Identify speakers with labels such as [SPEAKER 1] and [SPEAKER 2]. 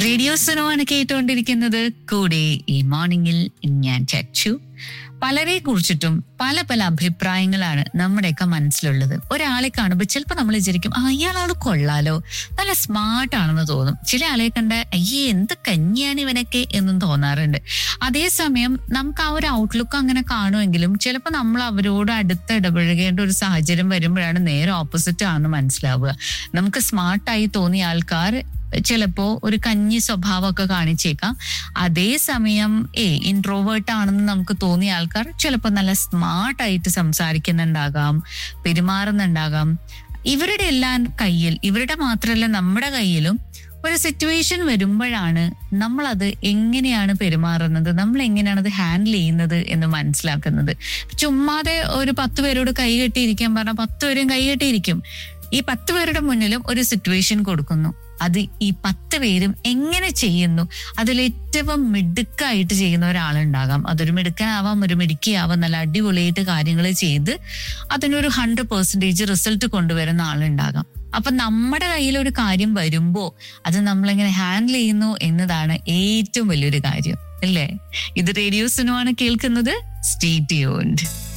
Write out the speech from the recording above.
[SPEAKER 1] radio സിനോമാണ് കേട്ടുകൊണ്ടിരിക്കുന്നത് കൂടെ ഈ മോർണിംഗിൽ ഞാൻ ചച്ചു പലരെ കുറിച്ചിട്ടും പല പല അഭിപ്രായങ്ങളാണ് നമ്മുടെയൊക്കെ മനസ്സിലുള്ളത് ഒരാളെ കാണുമ്പോൾ ചിലപ്പോൾ നമ്മൾ വിചാരിക്കും ആ ഇയാളാള് കൊള്ളാലോ നല്ല സ്മാർട്ട് ആണെന്ന് തോന്നും ചില ആളെ കണ്ട അയ്യേ എന്ത് കഞ്ഞിയാണ് ഇവനൊക്കെ എന്നും തോന്നാറുണ്ട് അതേസമയം നമുക്ക് ആ ഒരു ഔട്ട്ലുക്ക് അങ്ങനെ കാണുമെങ്കിലും ചിലപ്പോൾ നമ്മൾ അവരോട് അടുത്ത് ഇടപഴകേണ്ട ഒരു സാഹചര്യം വരുമ്പോഴാണ് നേരെ ഓപ്പോസിറ്റ് ആണെന്ന് മനസ്സിലാവുക നമുക്ക് സ്മാർട്ടായി തോന്നിയ ആൾക്കാർ ചിലപ്പോ ഒരു കഞ്ഞി സ്വഭാവമൊക്കെ കാണിച്ചേക്കാം അതേസമയം ഏ ഇൻട്രോവേർട്ട് ആണെന്ന് നമുക്ക് തോന്നിയ ആൾക്കാർ ചിലപ്പോൾ നല്ല സ്മാർട്ടായിട്ട് സംസാരിക്കുന്നുണ്ടാകാം പെരുമാറുന്നുണ്ടാകാം ഇവരുടെ എല്ലാം കയ്യിൽ ഇവരുടെ മാത്രമല്ല നമ്മുടെ കയ്യിലും ഒരു സിറ്റുവേഷൻ വരുമ്പോഴാണ് നമ്മൾ അത് എങ്ങനെയാണ് പെരുമാറുന്നത് നമ്മൾ എങ്ങനെയാണ് അത് ഹാൻഡിൽ ചെയ്യുന്നത് എന്ന് മനസ്സിലാക്കുന്നത് ചുമ്മാതെ ഒരു പത്ത് പേരോട് കൈ കെട്ടിയിരിക്കാൻ പറഞ്ഞാൽ പത്ത് പേരും കൈ കെട്ടിയിരിക്കും ഈ പത്ത് പേരുടെ മുന്നിലും ഒരു സിറ്റുവേഷൻ കൊടുക്കുന്നു അത് ഈ പത്ത് പേരും എങ്ങനെ ചെയ്യുന്നു അതിൽ ഏറ്റവും മിടുക്കായിട്ട് ചെയ്യുന്ന ഒരാളുണ്ടാകാം അതൊരു മിടുക്കനാവാം ഒരു മിടുക്കിയാവാം നല്ല അടിപൊളിയായിട്ട് കാര്യങ്ങൾ ചെയ്ത് അതിനൊരു ഹൺഡ്രഡ് പെർസെൻറ്റേജ് റിസൾട്ട് കൊണ്ടുവരുന്ന ആളുണ്ടാകാം അപ്പൊ നമ്മുടെ കയ്യിൽ ഒരു കാര്യം വരുമ്പോ അത് നമ്മളെങ്ങനെ ഹാൻഡിൽ ചെയ്യുന്നു എന്നതാണ് ഏറ്റവും വലിയൊരു കാര്യം അല്ലേ ഇത് റേഡിയോ സിനുമാണ് കേൾക്കുന്നത് സ്റ്റേറ്റ് യൂൺഡ്